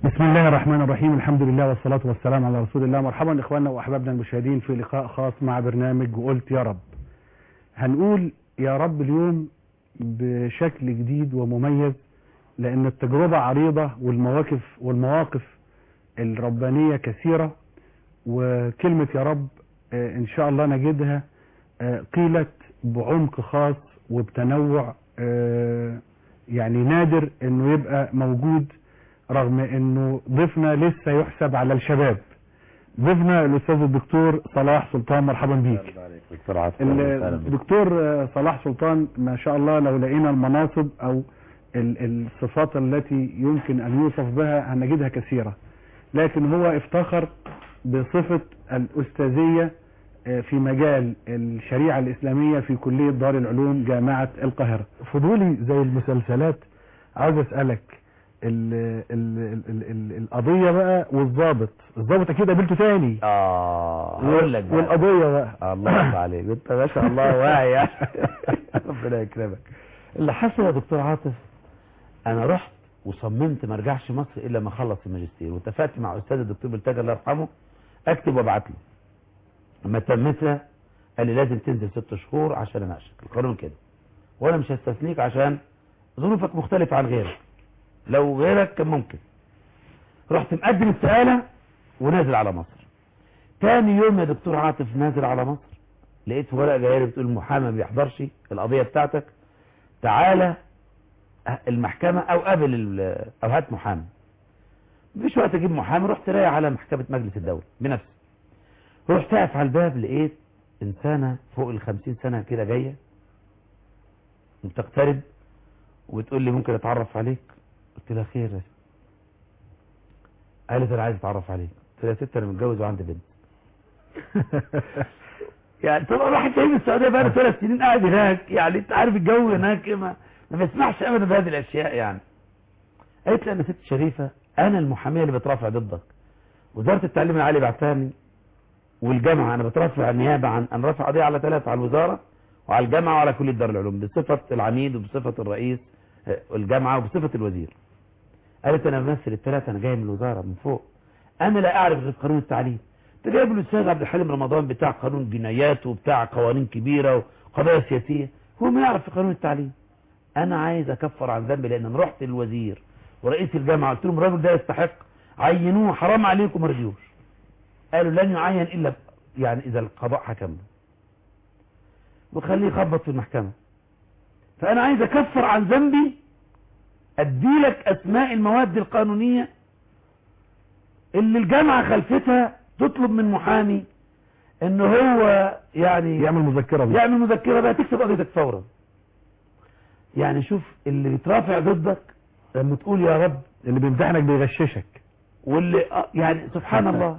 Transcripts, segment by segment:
بسم الله الرحمن الرحيم الحمد لله والصلاة والسلام على رسول الله مرحبا إخواننا وأحبابنا المشاهدين في لقاء خاص مع برنامج وقلت يا رب هنقول يا رب اليوم بشكل جديد ومميز لأن التجربة عريضة والمواقف والمواقف الربانية كثيرة وكلمة يا رب آه، إن شاء الله نجدها آه، قيلت بعمق خاص وبتنوع آه، يعني نادر انه يبقى موجود رغم انه ضيفنا لسه يحسب على الشباب ضيفنا الاستاذ الدكتور صلاح سلطان مرحبا بيك دكتور عاطف أهلا وسهلا بك. الدكتور آه، صلاح سلطان ما شاء الله لو لقينا المناصب او ال- الصفات التي يمكن ان يوصف بها هنجدها كثيرة لكن هو افتخر بصفة الاستاذية آه، في مجال الشريعة الإسلامية في كلية دار العلوم جامعة القاهرة فضولي زي المسلسلات عاوز اسالك ال ال ال ال القضيه بقى والضابط الضابط اكيد قابلته تاني اه هقول لك بقى. والقضيه بقى الله يرضى عليك انت ما شاء الله واعي يعني. ربنا يكرمك اللي حصل يا دكتور عاطف انا رحت وصممت ما ارجعش مصر الا ما اخلص الماجستير واتفقت مع استاذ الدكتور بلتاج الله يرحمه اكتب وابعت له لما تمتها قال لي لازم تنزل ست شهور عشان اناقشك القانون كده وانا مش هستثنيك عشان ظروفك مختلفه عن غيرك لو غيرك كان ممكن رحت مقدم استقاله ونازل على مصر تاني يوم يا دكتور عاطف نازل على مصر لقيت ورقه جايه لي بتقول المحامي ما بيحضرش القضيه بتاعتك تعالى المحكمه او قابل ال- او هات محامي مفيش وقت اجيب محامي رحت رايح على محكمه مجلس الدوله بنفسي رحت اقف على الباب لقيت انسانه فوق ال 50 سنه كده جايه بتقترب وبتقول لي ممكن اتعرف عليك قلت لها خير يا ست. قالت انا عايز اتعرف عليك قلت لها يا ست انا متجوز وعندي بنت يعني طبعا الواحد جاي من السعوديه بقى ثلاث سنين قاعد هناك يعني انت عارف الجو هناك ما ما بيسمحش ابدا بهذه الاشياء يعني قالت لي انا ست شريفه انا المحاميه اللي بترافع ضدك وزاره التعليم العالي بعتاني والجامعه انا بترافع النيابه عن انا رافع قضيه على ثلاثه على الوزاره وعلى الجامعه وعلى كليه دار العلوم بصفه العميد وبصفه الرئيس آه، الجامعه وبصفه الوزير قالت انا بمثل الثلاثه انا جاي من الوزاره من فوق انا لا اعرف غير قانون التعليم انت جايب الاستاذ عبد الحليم رمضان بتاع قانون جنايات وبتاع قوانين كبيره وقضايا سياسيه هو ما يعرف في قانون التعليم انا عايز اكفر عن ذنبي لان انا رحت للوزير ورئيس الجامعه قلت لهم الراجل ده يستحق عينوه حرام عليكم ما رضيوش قالوا لن يعين الا ب- يعني اذا القضاء حكم وخليه يخبط في المحكمه فانا عايز اكفر عن ذنبي اديلك اسماء المواد القانونيه اللي الجامعه خلفتها تطلب من محامي ان هو يعني يعمل مذكره بيه يعمل مذكره بقى تكتب قضيتك فورا يعني شوف اللي بيترافع ضدك لما تقول يا رب اللي بيمتحنك بيغششك واللي آه، يعني سبحان الله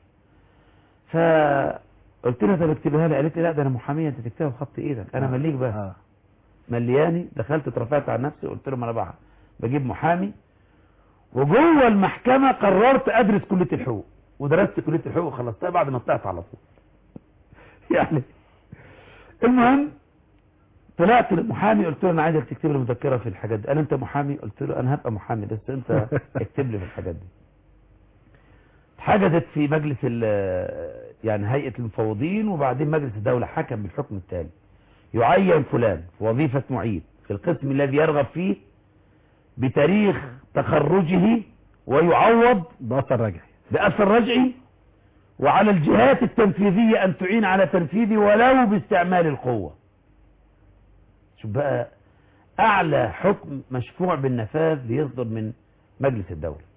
فقلت لها طب اكتبها لي قالت لي لا ده انا محاميه انت تكتبها بخط ايدك انا مليك بس آه. ملياني دخلت اترفعت عن نفسي قلت لهم انا بقى بجيب محامي وجوه المحكمه قررت ادرس كليه الحقوق ودرست كليه الحقوق وخلصتها بعد ما طلعت على طول يعني المهم طلعت للمحامي قلت له انا عايزك تكتب لي مذكره في الحاجات دي قال انت محامي قلت له انا هبقى محامي بس انت اكتب لي في الحاجات دي حجزت في مجلس ال- يعني هيئه المفوضين وبعدين مجلس الدوله حكم بالحكم التالي يعين فلان في وظيفه معيد في القسم الذي يرغب فيه بتاريخ تخرجه ويعوض باثر رجعي بأثر رجعي وعلى الجهات التنفيذية أن تعين على تنفيذه ولو باستعمال القوة شوف بقى أعلى حكم مشفوع بالنفاذ بيصدر من مجلس الدولة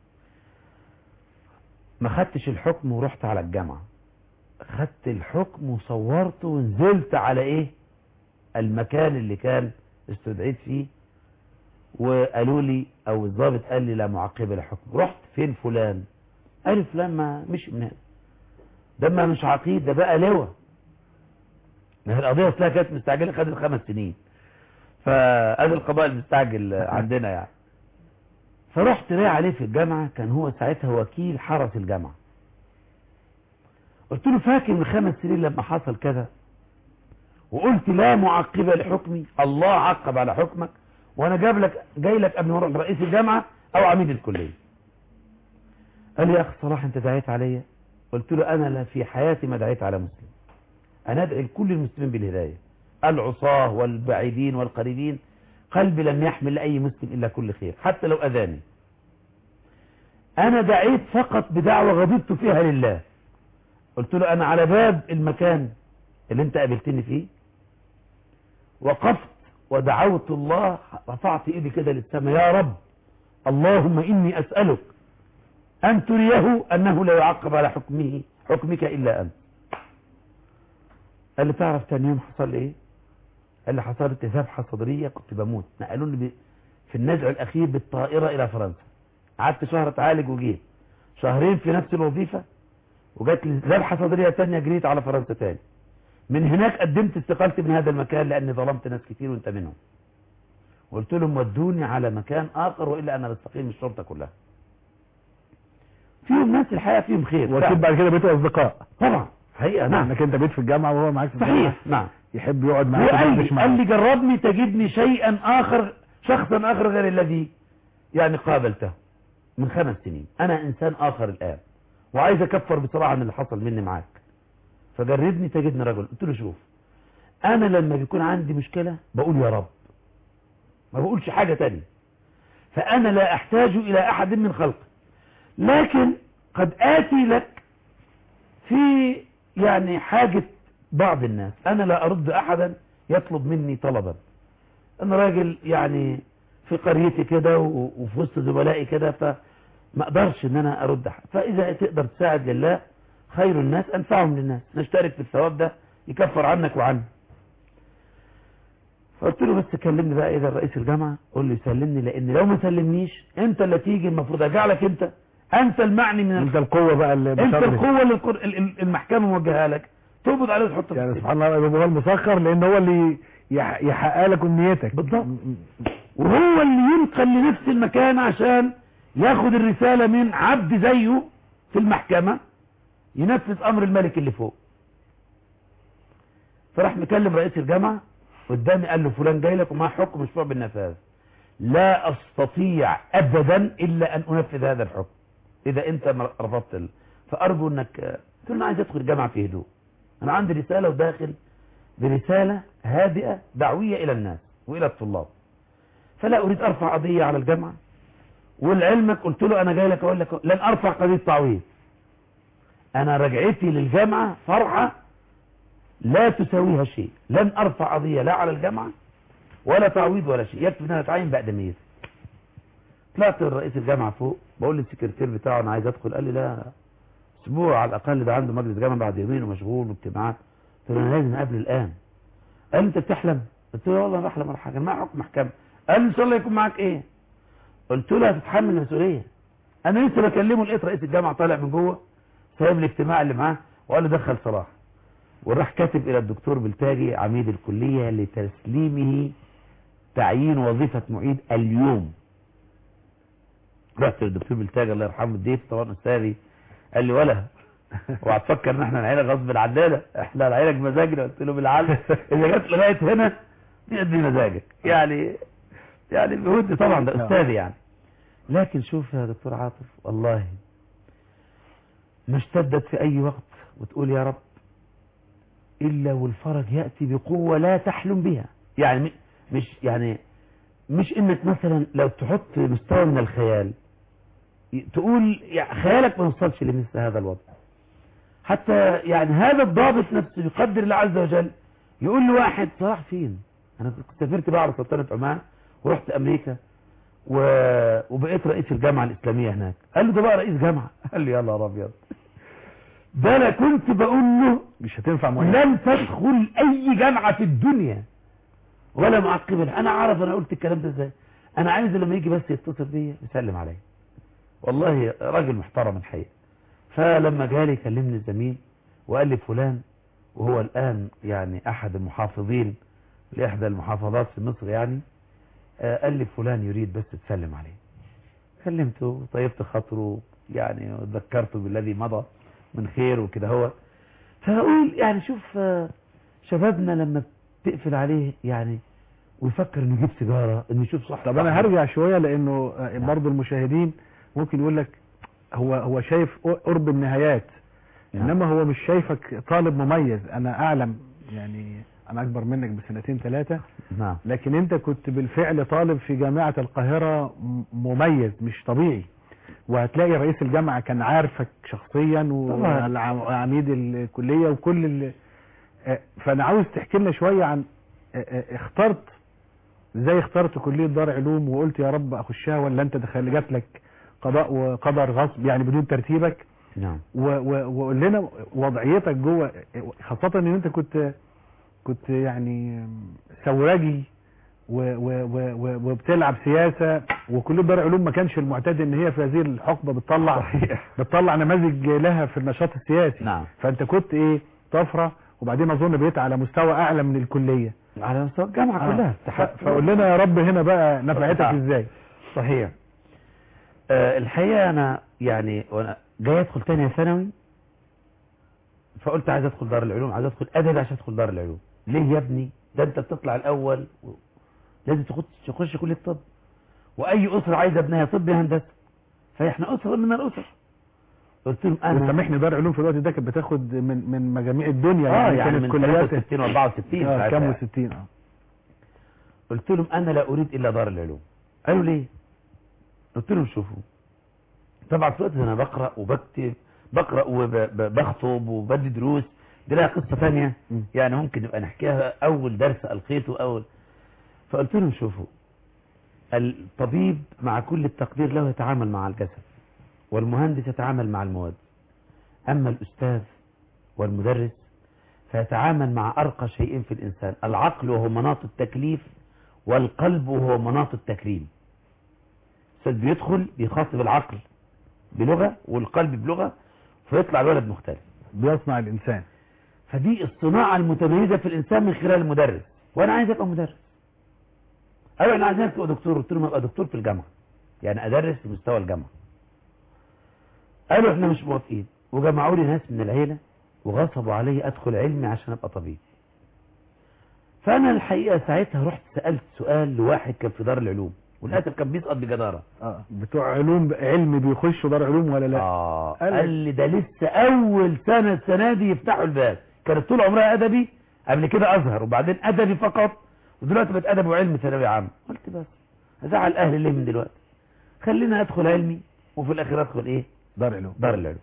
ما خدتش الحكم ورحت على الجامعة خدت الحكم وصورته ونزلت على ايه المكان اللي كان استدعيت فيه وقالوا لي او الضابط قال لي لا معقبه لحكم رحت فين فلان قال فلان ما مش من هنا ده ما مش عقيد ده بقى لواء ما هي القضيه اصلها كانت مستعجله خدت خمس سنين فادي القضاء المستعجل عندنا يعني فرحت رايح عليه في الجامعه كان هو ساعتها وكيل حرس الجامعه قلت له فاكر من خمس سنين لما حصل كذا وقلت لا معقب لحكمي الله عقب على حكمك وانا جاب لك جاي لك قبل ما اروح رئيس الجامعه او عميد الكليه قال لي يا اخي صلاح انت دعيت عليا قلت له انا لا في حياتي ما دعيت على مسلم انا ادعي لكل المسلمين بالهدايه العصاه والبعيدين والقريبين قلبي لم يحمل لاي مسلم الا كل خير حتى لو اذاني انا دعيت فقط بدعوه غضبت فيها لله قلت له انا على باب المكان اللي انت قابلتني فيه وقفت ودعوت الله رفعت ايدي كده للسماء يا رب اللهم اني اسالك ان تريه انه لا يعقب على حكمه حكمك الا انت قال لي تعرف تاني يوم حصل لي ايه قال لي حصلت ذبحه صدريه كنت بموت نقلوني ب- في النزع الاخير بالطائره الى فرنسا قعدت شهر اتعالج وجيت شهرين في نفس الوظيفه وجات لي ذبحه صدريه تانية جريت على فرنسا تاني من هناك قدمت استقالتي من هذا المكان لاني ظلمت ناس كتير وانت منهم قلت لهم ودوني على مكان اخر والا انا بستقيل من الشرطه كلها فيهم ناس الحقيقه فيهم خير واكيد بعد كده بقيتوا اصدقاء طبعا حقيقه نعم انك انت بيت في الجامعه وهو معاك في الجامعه صحيح نعم يحب يقعد معاك وقال ويدردش لي معاك. قال لي جربني تجدني شيئا اخر شخصا اخر غير الذي يعني قابلته من خمس سنين انا انسان اخر الان وعايز اكفر بصراحه عن اللي حصل مني معاك فجربني تجدني رجل قلت له شوف انا لما بيكون عندي مشكله بقول يا رب ما بقولش حاجه تانية فانا لا احتاج الى احد من خلقي لكن قد اتي لك في يعني حاجة بعض الناس انا لا ارد احدا يطلب مني طلبا انا راجل يعني في قريتي كده و- وفي وسط زملائي كده فما اقدرش ان انا ارد احد فاذا تقدر تساعد لله خير الناس انفعهم للناس نشترك في الثواب ده يكفر عنك وعني فقلت له بس كلمني بقى اذا رئيس الجامعه قول له يسلمني لان لو ما سلمنيش انت اللي تيجي المفروض ارجع لك انت انت المعني من انت القوه بقى اللي انت بتشرف. القوه اللي القر- ال- ال- المحكمه موجهه لك تقبض عليه وتحطه في يعني السجن. سبحان الله يبقى هو المسخر لان هو اللي يح- يحقق لك امنيتك بالضبط. وهو اللي ينقل لنفس المكان عشان ياخد الرساله من عبد زيه في المحكمه ينفذ امر الملك اللي فوق فراح مكلم رئيس الجامعه قدامي قال له فلان جاي لك ومعاه حكم مشروع بالنفاذ لا استطيع ابدا الا ان انفذ هذا الحكم اذا انت ما رفضت ال- فارجو انك قلت له انا عايز ادخل الجامعه في هدوء انا عندي رساله وداخل برساله هادئه دعويه الى الناس والى الطلاب فلا اريد ارفع قضيه على الجامعه ولعلمك قلت له انا جاي لك اقول لك لن ارفع قضيه تعويض انا رجعتي للجامعه فرحه لا تساويها شيء لن ارفع قضيه لا على الجامعه ولا تعويض ولا شيء يكفي ان انا اتعين بأدميتي طلعت لرئيس الجامعه فوق بقول للسكرتير بتاعه انا عايز ادخل قال لي لا اسبوع على الاقل ده عنده مجلس جامعه بعد يومين ومشغول واجتماعات قلت له انا لازم اقابل الان قال لي انت بتحلم قلت له والله بحلم ولا حاجه معايا حكم محكمه قال لي ان شاء الله يكون معاك ايه قلت له هتتحمل المسؤوليه انا لسه بكلمه لقيت رئيس الجامعه طالع من جوه سايب الاجتماع اللي معاه وقال له دخل صلاح وراح كاتب الى الدكتور بلتاجي عميد الكليه لتسليمه تعيين وظيفه معيد اليوم رحت للدكتور بلتاجي الله يرحمه اديت طبعا استاذي قال لي ولا وهتفكر ان احنا نعينك غصب عننا احنا هنعينك بمزاجنا قلت له بالعكس اذا جت لغايه هنا دي مزاجك يعني يعني بودي طبعا ده استاذي يعني لكن شوف يا دكتور عاطف والله ما اشتدت في اي وقت وتقول يا رب الا والفرج ياتي بقوه لا تحلم بها يعني م- مش يعني مش انك مثلا لو تحط مستوى من الخيال ي- تقول يعني خيالك ما يوصلش لمثل هذا الوضع حتى يعني هذا الضابط نفسه يقدر الله عز وجل يقول له واحد صلاح فين انا كنت سافرت بقى على سلطنه عمان ورحت امريكا و... وبقيت رئيس الجامعه الاسلاميه هناك قال له ده بقى رئيس جامعه قال لي يا نهار ابيض ده انا كنت بقول له مش هتنفع معين لن تدخل اي جامعة في الدنيا ولا معقبة انا عارف انا قلت الكلام ده ازاي انا عايز لما يجي بس يتصل بيا يسلم عليا والله راجل محترم الحقيقة فلما جالي كلمني الزميل وقال لي فلان وهو الان يعني احد المحافظين لاحدى المحافظات في مصر يعني آه، قال لي فلان يريد بس تسلم عليه كلمته طيبت خاطره يعني وذكرته بالذي مضى من خير وكده هو فأقول يعني شوف آه، شبابنا لما تقفل عليه يعني ويفكر انه يجيب سيجاره انه يشوف صح طب انا هرجع شويه لانه آه، برضه المشاهدين ممكن يقول لك هو هو شايف قرب النهايات نعم. انما هو مش شايفك طالب مميز انا اعلم يعني انا اكبر منك بسنتين ثلاثة نعم لكن انت كنت بالفعل طالب في جامعة القاهرة م- مميز مش طبيعي وهتلاقي رئيس الجامعة كان عارفك شخصيا طبعا. وعميد الكلية وكل ال... آه، فانا عاوز تحكي لنا شوية عن آه، آه، اخترت ازاي اخترت كلية دار علوم وقلت يا رب اخشها ولا انت دخل جات لك قضاء وقدر غصب يعني بدون ترتيبك نعم و- و- وقول لنا وضعيتك جوه خاصة ان انت كنت كنت يعني ثورجي و- و- و- و- وبتلعب سياسة وكلية دار علوم ما كانش المعتاد ان هي في هذه الحقبة بتطلع صحيح. بتطلع نماذج لها في النشاط السياسي نعم فانت كنت ايه طفرة وبعدين اظن بقيت على مستوى اعلى من الكلية على مستوى الجامعة آه. كلها ف- فقول لنا يا رب هنا بقى نفعتك آه. ازاي صحيح آه الحقيقة أنا يعني وأنا جاي أدخل تانية ثانوي فقلت عايز أدخل دار العلوم عايز أدخل أدبي عشان أدخل دار العلوم ليه يا ابني ده أنت بتطلع الأول و... لازم تخش تخش كلية طب وأي أسرة عايزة ابنها طب يا هندسة فإحنا أسرة من الأسر قلت لهم أنا وسامحني دار علوم في الوقت ده كانت بتاخد من من مجاميع الدنيا اه يعني كانت من كليات 63 و 64 آه، ساعتها كام يعني. و60 اه قلت لهم انا لا اريد الا دار العلوم قالوا ليه قلت لهم شوفوا طبعا في الوقت ده انا بقرا وبكتب بقرا وبخطب وبدي دروس دي لها قصه ثانيه م. يعني ممكن نبقى نحكيها اول درس القيته اول فقلت لهم شوفوا الطبيب مع كل التقدير له يتعامل مع الجسد والمهندس يتعامل مع المواد اما الاستاذ والمدرس فيتعامل مع أرقى شيء في الإنسان العقل وهو مناط التكليف والقلب وهو مناط التكريم الأستاذ بيدخل بيخاطب العقل بلغة والقلب بلغة فيطلع الولد مختلف بيصنع الانسان فدي الصناعة المتميزة في الإنسان من خلال المدرس وأنا عايز أبقى مدرس قالوا أنا عايزين تبقى دكتور قلت لهم أبقى دكتور في الجامعة يعني أدرس في مستوى الجامعة قالوا إحنا مش موافقين وجمعوا لي ناس من العيلة وغصبوا علي أدخل علمي عشان أبقى طبيب فأنا الحقيقة ساعتها رحت سألت سؤال لواحد كان في دار العلوم وللأسف كان بيسقط بجدارة اه بتوع علوم علم بيخشوا دار علوم ولا لا آه قال قال لي ده لسه أول سنة السنة دي يفتحوا الباب كانت طول عمرها أدبي قبل كده أزهر وبعدين أدبي فقط ودلوقتي بقت أدب وعلم ثانوي عام قلت بس أزعل أهلي ليه من دلوقتي خلينا أدخل علمي وفي الآخر أدخل إيه دار علوم دار العلوم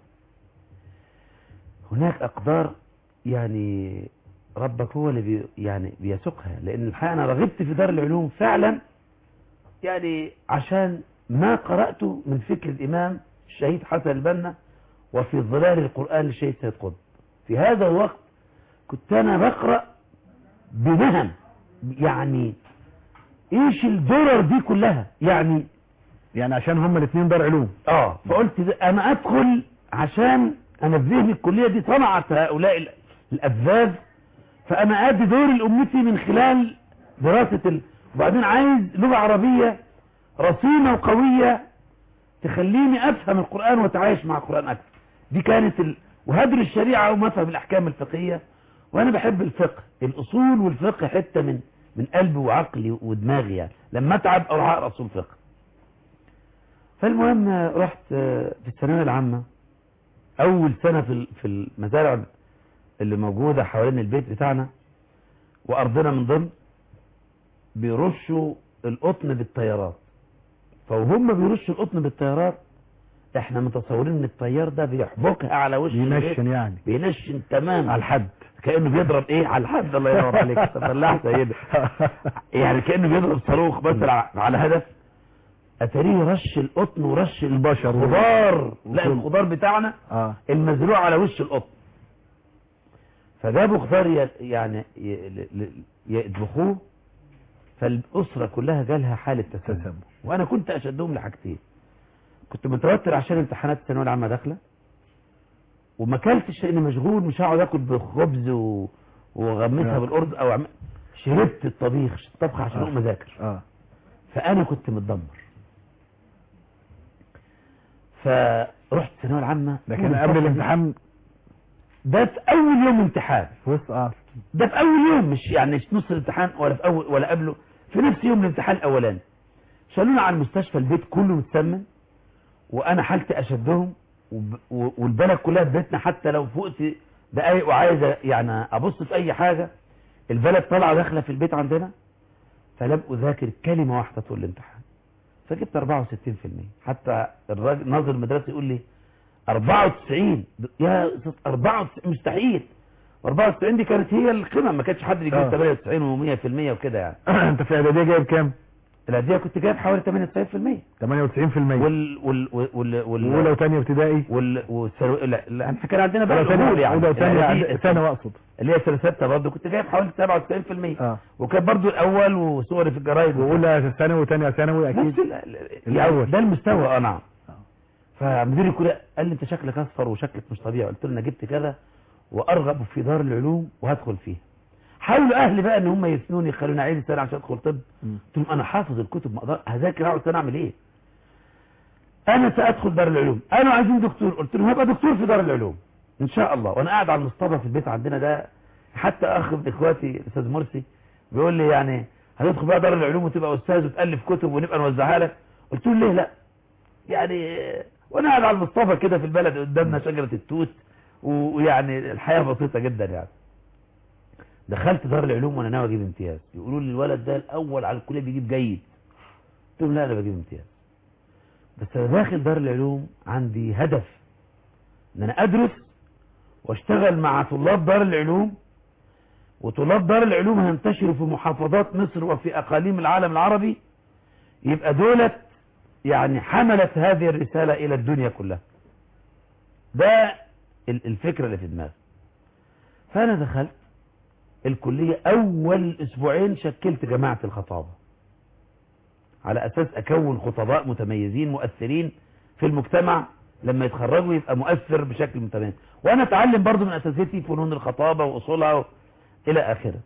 هناك أقدار يعني ربك هو اللي بي يعني بيسوقها لأن الحقيقة أنا رغبت في دار العلوم فعلا يعني عشان ما قرأته من فكر الإمام الشهيد حسن البنا وفي ظلال القرآن للشهيد سيد قطب في هذا الوقت كنت أنا بقرأ بنهم يعني ايش الدرر دي كلها يعني يعني عشان هما الاثنين دار علوم اه فقلت ده انا ادخل عشان انا في ذهني الكليه دي صنعت هؤلاء ال- الابذاذ فانا ادي دوري لامتي من خلال دراسه ال... وبعدين عايز لغه عربيه رصينه وقويه تخليني افهم القران واتعايش مع القران اكثر دي كانت ال... وهدر الشريعه ومفهم الاحكام الفقهيه وانا بحب الفقه الاصول والفقه حته من من قلبي وعقلي ودماغي يعني لما اتعب اروح اقرا اصول فقه فالمهم رحت في الثانويه العامه اول سنه في ال- في المزارع اللي موجوده حوالين البيت بتاعنا وارضنا من ضمن بيرشوا القطن بالطيارات فوهم بيرشوا القطن بالطيارات احنا متصورين ان الطيار ده بيحبكها على وش البيت. ينشن يعني بينشن تماما على الحد كانه بيضرب ايه على الحد الله ينور عليك فلاح سيدة يعني كانه بيضرب صاروخ مثلا على هدف اتاريه رش القطن ورش البشر الخضار لا وكل- الخضار بتاعنا اه المزروع على وش القطن فجابوا خضار ي- يعني ي- ل- ل- يطبخوه فالاسره كلها جالها حاله تسمم تسمم وانا كنت اشدهم لحاجتين كنت متوتر عشان امتحانات الثانويه العامه داخله وما اكلتش لاني مشغول مش هقعد اكل بخبز و... وغمسها آه. بالارز او عم... شربت الطبيخ الطبخ عشان آه. اقوم اذاكر اه فانا كنت متدمر فرحت الثانويه العامه ده كان قبل الامتحان ده في اول يوم امتحان في وسط اه ده في اول يوم مش يعني مش نص الامتحان ولا في اول ولا قبله في نفس يوم الامتحان الاولاني شالونا على المستشفى البيت كله متسمم وانا حالتي اشدهم وب- و- والبلد كلها في بيتنا حتى لو فقت دقايق وعايز يعني ابص في اي حاجه البلد طالعه داخله في البيت عندنا فلم اذاكر كلمه واحده طول الامتحان فجبت 64% حتى الراجل ناظر المدرسه يقول لي 94 يا أستاذ 94 مستحيل 94 دي كانت هي القمه ما كانش حد يجيب آه. 98 و100% وكده يعني انت في اعداديه جايب كام الاديه كنت جايب حوالي 98% 98% وال وال وال وال وال اولى وثانيه ابتدائي وال والثانوي لا, لا احنا كان عندنا بقى اولى وثانيه الأمور يعني اولى وثانيه الإعدادية- ثانوي اقصد اللي هي سنه سته برضه كنت جايب حوالي 97% اه وكان برضه الاول وصوري في الجرايد واولى ثانوي وثانيه ثانوي اكيد نفس ال- ال- الأول. يعني ده المستوى اه نعم فمدير الكليه قال لي انت شكلك اصفر وشكلك مش طبيعي قلت له انا جبت كذا وارغب في دار العلوم وهدخل فيها حاولوا اهلي بقى ان هم يسنوني يخلوني اعيد سنه عشان ادخل طب مم. قلت لهم انا حافظ الكتب ما اقدر هذاكر اقعد سنه اعمل ايه انا سادخل دار العلوم انا عايزين دكتور قلت لهم هبقى دكتور في دار العلوم ان شاء الله وانا قاعد على المصطبه في البيت عندنا ده حتى اخ من اخواتي الاستاذ مرسي بيقول لي يعني هتدخل بقى دار العلوم وتبقى استاذ وتالف كتب ونبقى نوزعها لك قلت له ليه لا يعني وانا قاعد على المصطبه كده في البلد قدامنا شجره التوت و- ويعني الحياه بسيطه جدا يعني دخلت دار العلوم وانا ناوي اجيب امتياز يقولوا لي الولد ده الاول على الكليه بيجيب جيد قلت لهم لا انا بجيب امتياز بس انا داخل دار العلوم عندي هدف ان انا ادرس واشتغل مع طلاب دار العلوم وطلاب دار العلوم هينتشروا في محافظات مصر وفي اقاليم العالم العربي يبقى دولت يعني حملت هذه الرسالة الى الدنيا كلها ده ال- الفكرة اللي في دماغي فانا دخلت الكلية اول اسبوعين شكلت جماعة الخطابة على اساس اكون خطباء متميزين مؤثرين في المجتمع لما يتخرجوا يبقى مؤثر بشكل متميز وانا اتعلم برضو من اساتذتي فنون الخطابة واصولها و... الى اخره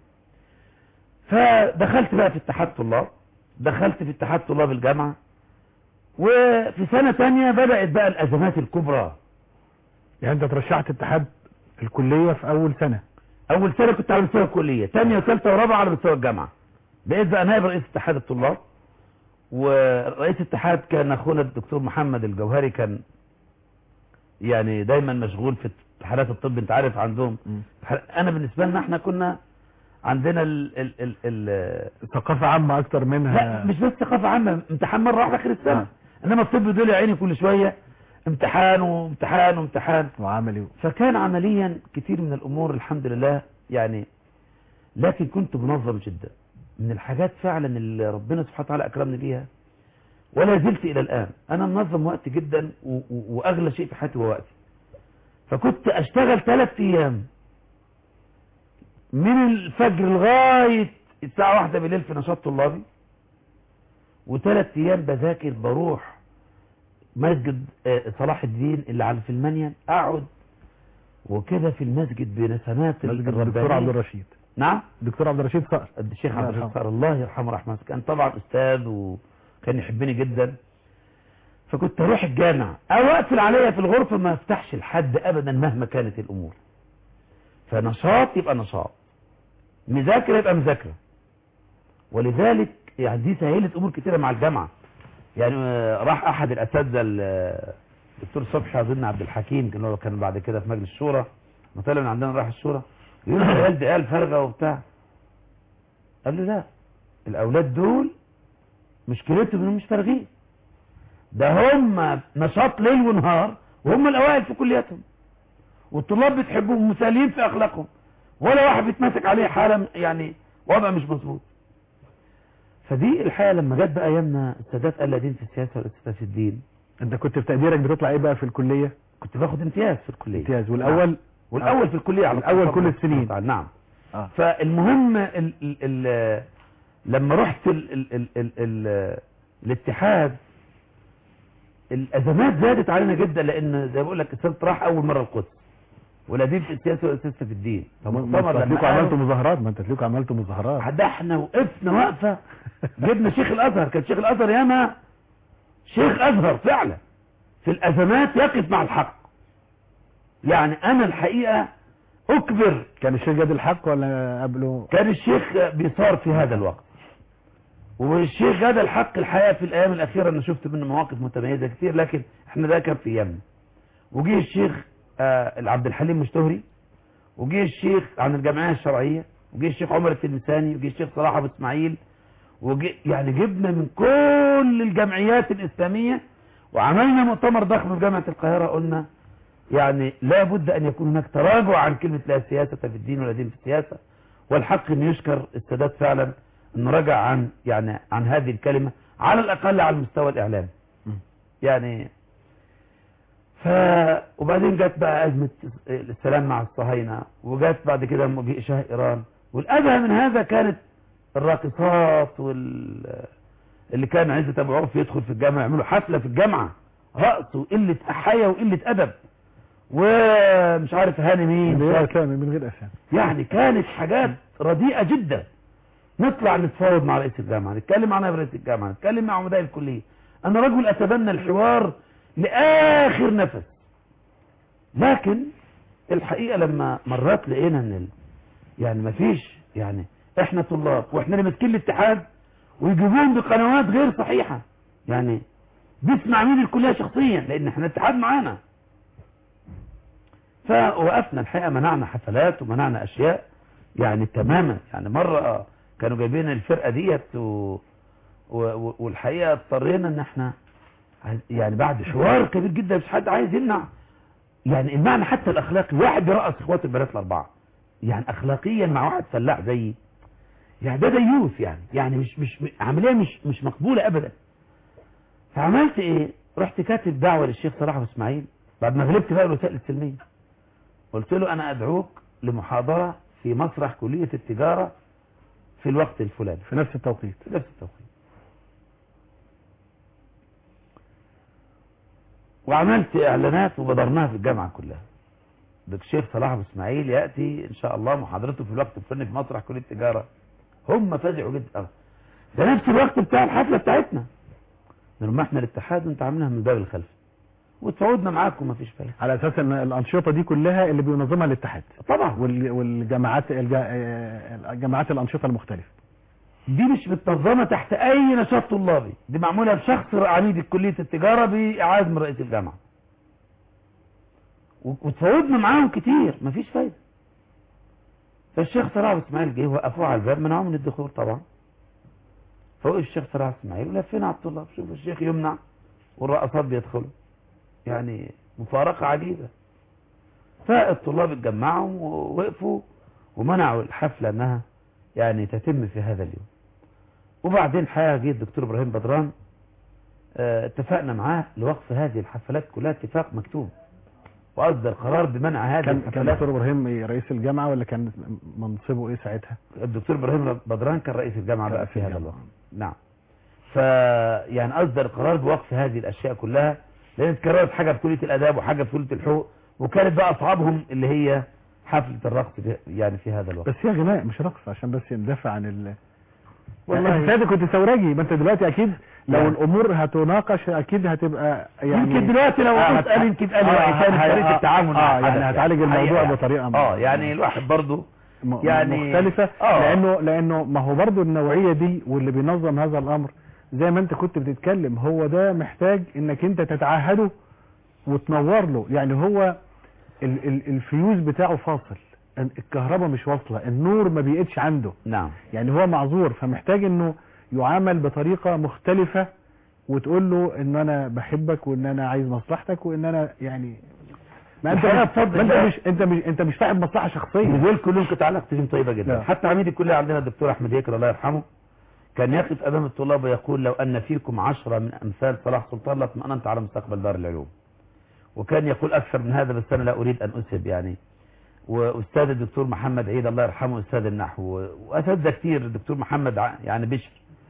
فدخلت بقى في اتحاد طلاب دخلت في اتحاد طلاب الجامعة وفي سنة تانية بدأت بقى الازمات الكبرى يعني انت ترشحت اتحاد الكليه في اول سنه اول سنة كنت على مستوى الكلية تانية وثالثة ورابعة على مستوى الجامعة بقيت بقى نائب رئيس اتحاد الطلاب ورئيس اتحاد كان اخونا الدكتور محمد الجوهري كان يعني دايما مشغول في اتحادات الطب انت عارف عندهم انا بالنسبة لنا احنا كنا عندنا ال ال ال ال ثقافه عامه اكتر منها لا مش بس ثقافة عامة امتحان مرة واحدة اخر السنة آه. انما الطب دول يا عيني كل شوية امتحان وامتحان وامتحان وعملي فكان عمليا كثير من الامور الحمد لله يعني لكن كنت منظم جدا من الحاجات فعلا اللي ربنا سبحانه وتعالى اكرمني بيها ولا زلت الى الان انا منظم وقتي جدا و- و- واغلى شيء في حياتي هو وقتي فكنت اشتغل ثلاث ايام من الفجر لغاية الساعة واحدة بالليل في نشاط طلابي وثلاث ايام بذاكر بروح مسجد آه، صلاح الدين اللي على في المنيل اقعد وكده في المسجد بنسمات مسجد الدكتور عبد الربانية الرشيد نعم الدكتور عبد الرشيد صقر الشيخ الله عبد يرحمه. الرزاق الله يرحمه رحمه كان طبعا استاذ وكان يحبني جدا فكنت اروح الجامع او اقفل عليا في الغرفه ما افتحش لحد ابدا مهما كانت الامور فنشاط يبقى نشاط مذاكره يبقى مذاكره ولذلك يعني دي سهلت امور كتيره مع الجامعه يعني آه، راح احد الاساتذه ال- الدكتور صبحي اظن عبد الحكيم كان هو كان بعد كده في مجلس الشورى ما طلع من عندنا راح الشورى يقول له العيال دي عيال فارغه وبتاع قال له لا الاولاد دول مشكلتهم انهم مش فارغين ده هم نشاط ليل ونهار وهم الاوائل في كلياتهم والطلاب بتحبهم مثاليين في اخلاقهم ولا واحد بيتمسك عليه حاله يعني وضع مش مظبوط فدي الحقيقه لما جت بقى ايامنا السادات قال لا دين في السياسه ولا سياسه في الدين انت كنت في تقديرك بتطلع ايه بقى في الكليه كنت باخد امتياز في الكليه امتياز والاول والاول في الكليه على الأول طول كل طبعاً. السنين. طبعاً، نعم اه فالمهم ال ال ال لما رحت ال ال ال ال ال الاتحاد الازمات زادت علينا جدا لان زي ما بقول لك السيد راح اول مره القدس ولا دين في السياسه ولا سياسه في الدين طب ما فمؤتمر انتوا لما هتلاقوا عملتوا قالوا- مظاهرات ما انت هتلاقوا عملتوا مظاهرات ده احنا وقفنا وقفه جبنا شيخ الازهر كان شيخ الازهر ياما شيخ ازهر فعلا في الازمات يقف مع الحق يعني انا الحقيقه اكبر كان الشيخ جاد الحق ولا قبله كان الشيخ بيصار في هذا الوقت والشيخ جاد الحق الحقيقة في الأيام الأخيرة أنا شفت منه مواقف متميزة كتير لكن احنا ده كان في أيامنا وجه الشيخ آه عبد الحليم مشتهري وجه الشيخ عن الجمعية الشرعية وجه الشيخ عمر التلمساني وجه الشيخ صلاح أبو إسماعيل وجه يعني جبنا من كل الجمعيات الإسلامية وعملنا مؤتمر ضخم في جامعة القاهرة قلنا يعني لا بد أن يكون هناك تراجع عن كلمة لا سياسة في الدين ولا دين في السياسة والحق أن يشكر السادات فعلا أنه رجع عن يعني عن هذه الكلمة على الأقل على المستوى الإعلامي يعني ف وبعدين جت بقى أزمة السلام مع الصهاينة وجت بعد كده مجيء شاه إيران والأدهى من هذا كانت الراقصات وال اللي كان عزة أبو عوف يدخل في الجامعة يعملوا حفلة في الجامعة رقص وقلة حياة وقلة أدب ومش عارف هاني مين من غير اسامي من غير اسامي يعني كانت حاجات رديئة جدا نطلع نتفاوض مع رئيس الجامعة نتكلم مع نائب رئيس الجامعة نتكلم مع عمداء الكلية أنا رجل أتبنى الحوار لآخر نفس لكن الحقيقة لما مرات لقينا ان ال... يعني مفيش يعني احنا طلاب واحنا اللي ماسكين الاتحاد ويجيبون بقنوات غير صحيحة يعني بيسمع عميد الكلية شخصيا لان احنا الاتحاد معانا فوقفنا الحقيقة منعنا حفلات ومنعنا اشياء يعني تماما يعني مرة كانوا جايبين الفرقة ديت و... و... و... والحقيقة اضطرينا ان احنا يعني بعد حوار كبير جدا مش حد عايز يمنع يعني المعنى حتى الاخلاقي واحد بيرقص اخوات البنات الاربعه يعني اخلاقيا مع واحد فلاح زيي يعني ده ديوث يعني يعني مش مش عمليه مش مش مقبوله ابدا فعملت ايه رحت كاتب دعوه للشيخ صلاح ابو اسماعيل بعد ما غلبت بقى الوسائل السلميه قلت له انا ادعوك لمحاضره في مسرح كليه التجاره في الوقت الفلاني في نفس التوقيت في نفس التوقيت وعملت اعلانات وبدرناها في الجامعة كلها الشيخ صلاح ابو اسماعيل يأتي ان شاء الله محاضرته في الوقت الفلاني في مسرح كلية التجارة هم فزعوا جدا ده نفس الوقت بتاع الحفلة بتاعتنا لما احنا الاتحاد وانت عاملها من الباب الخلفي وتفاوضنا معاكم مفيش فايده على اساس ان الانشطه دي كلها اللي بينظمها الاتحاد طبعا وال- والجماعات الج- آه، الجماعات الانشطه المختلفه دي مش متنظمة تحت اي نشاط طلابي دي معمولة بشخص عميد كلية التجارة بإعادة من رئيس الجامعة و- وتفاوضنا معاهم كتير مفيش فايدة فالشيخ صلاح أبو اسماعيل جه وقفوه على الباب منعوه من الدخول طبعا فوقف الشيخ صلاح أبو اسماعيل ولفينا على الطلاب شوفوا الشيخ يمنع والرقصات بيدخلوا يعني مفارقة عجيبة فالطلاب اتجمعوا ووقفوا ومنعوا الحفلة انها يعني تتم في هذا اليوم وبعدين حقيقة جه الدكتور ابراهيم بدران اه اتفقنا معاه لوقف هذه الحفلات كلها اتفاق مكتوب واصدر قرار بمنع هذه كان كان الحفلات دكتور ابراهيم رئيس الجامعه ولا كان منصبه ايه ساعتها الدكتور ابراهيم بدران كان رئيس الجامعة بقى في هذا الجامعة. الوقت نعم ف يعني اصدر قرار بوقف هذه الاشياء كلها لان اتكررت حاجه في كليه الاداب وحاجه في كليه الحقوق وكانت بقى اصعبهم اللي هي حفله الرقص في يعني في هذا الوقت بس هي غناء مش رقص عشان بس ندافع عن ال والله- والله انت كنت ثورجي ما انت دلوقتي اكيد لو نعم. الامور هتناقش اكيد هتبقى يعني يمكن دلوقتي لو آه، قلت قال يمكن قال آه، رأي ثاني في آه، طريقه آه، التعامل مع اه الحدث يعني هتعالج الموضوع حقيقة. بطريقه اه يعني الواحد برضه م- يعني- مختلفة آه. لانه لانه ما هو برضو النوعية دي واللي بينظم هذا الامر زي ما انت كنت بتتكلم هو ده محتاج انك انت تتعهده وتنور له يعني هو ال ال الفيوز بتاعه فاصل ال- الكهرباء مش واصلة النور ما بيقتش عنده نعم يعني هو معذور فمحتاج انه يعامل بطريقة مختلفة وتقول له ان انا بحبك وان انا عايز مصلحتك وان انا يعني ما انت الحقيقة مش بفضل ما انت الله. مش انت مش انت مش صاحب مصلحة شخصية دول كلهم كانت علاقتهم طيبه جدا لا. حتى عميد الكليه عندنا الدكتور احمد يكر الله يرحمه كان يقف امام الطلاب ويقول لو ان فيكم عشرة من امثال صلاح سلطان لاطمأننت على مستقبل دار العلوم وكان يقول اكثر من هذا بس انا لا اريد ان اسب يعني واستاذ الدكتور محمد عيد الله يرحمه استاذ النحو واساتذه كتير الدكتور محمد ع- يعني بشر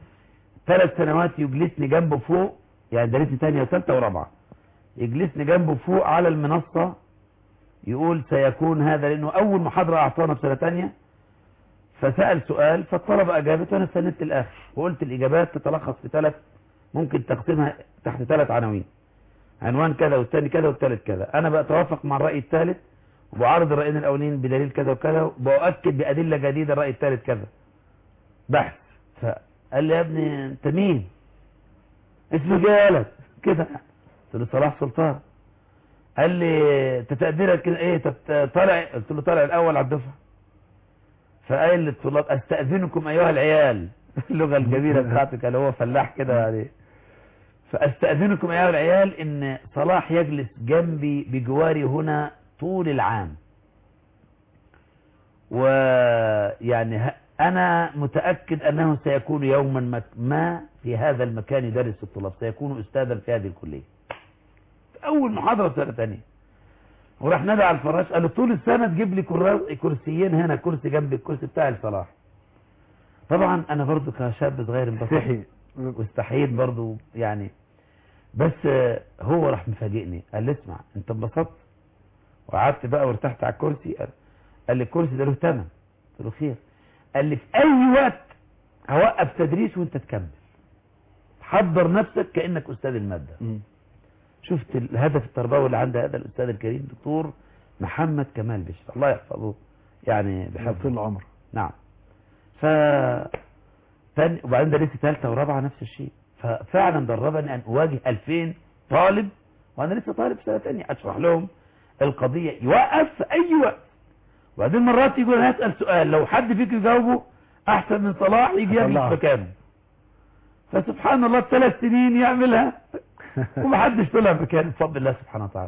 ثلاث سنوات يجلسني جنبه فوق يعني درسني ثانيه وثالثه ورابعه يجلسني جنبه فوق على المنصه يقول سيكون هذا لانه اول محاضره اعطانا في سنه ثانيه فسال سؤال فالطلبه اجابت وانا استنيت الاخر وقلت الاجابات تتلخص في ثلاث ممكن تقسمها تحت ثلاث عناوين عنوان كذا والثاني كذا والثالث كذا انا بتوافق مع الراي الثالث وبعرض الرايين الاولين بدليل كذا وكذا وباكد بادله جديده الراي الثالث كذا بحث قال لي يا ابني انت مين اسمك ايه يا ولد كده قلت له صلاح سلطان قال لي انت تقديرك كده ايه طب طالع قلت له طالع الاول على الدفعه فقال للطلاب استاذنكم ايها العيال اللغه الجميله بتاعته كان هو فلاح كده يعني فاستاذنكم ايها العيال ان صلاح يجلس جنبي بجواري هنا طول العام ويعني ه- انا متاكد انه سيكون يوما ما- ما في هذا المكان يدرس الطلاب سيكون استاذا في هذه الكليه اول محاضره في سنه ثانيه وراح نادى على الفراش قال له طول السنه تجيب لي كرا- كرسيين هنا كرسي جنب الكرسي بتاع لصلاح طبعا انا برضو كشاب صغير انبسطت استحي واستحييت برضو يعني بس آه، هو راح مفاجئني قال لي اسمع انت انبسطت وقعدت بقى وارتحت على الكرسي قال, قال لي الكرسي ده له ثمن قلت له خير قال لي في اي وقت هوقف تدريس وانت تكمل حضر نفسك كانك استاذ الماده مم. شفت شفت الهدف التربوي اللي عند هذا الاستاذ الكريم دكتور محمد كمال بشر الله يحفظه يعني طول بحفظه العمر نعم ف تاني وبعدين درست ثالثه ورابعه نفس الشيء ففعلا دربني ان اواجه 2000 طالب وانا لسه طالب في سنه ثانيه اشرح لهم القضيه يوقف في اي وقت وبعدين مرات يقول انا هسال سؤال لو حد فيكم يجاوبه احسن من صلاح يجي يجلس هطلعه. مكانه فسبحان الله ثلاث سنين يعملها ومحدش طلع مكانه بفضل الله سبحانه وتعالى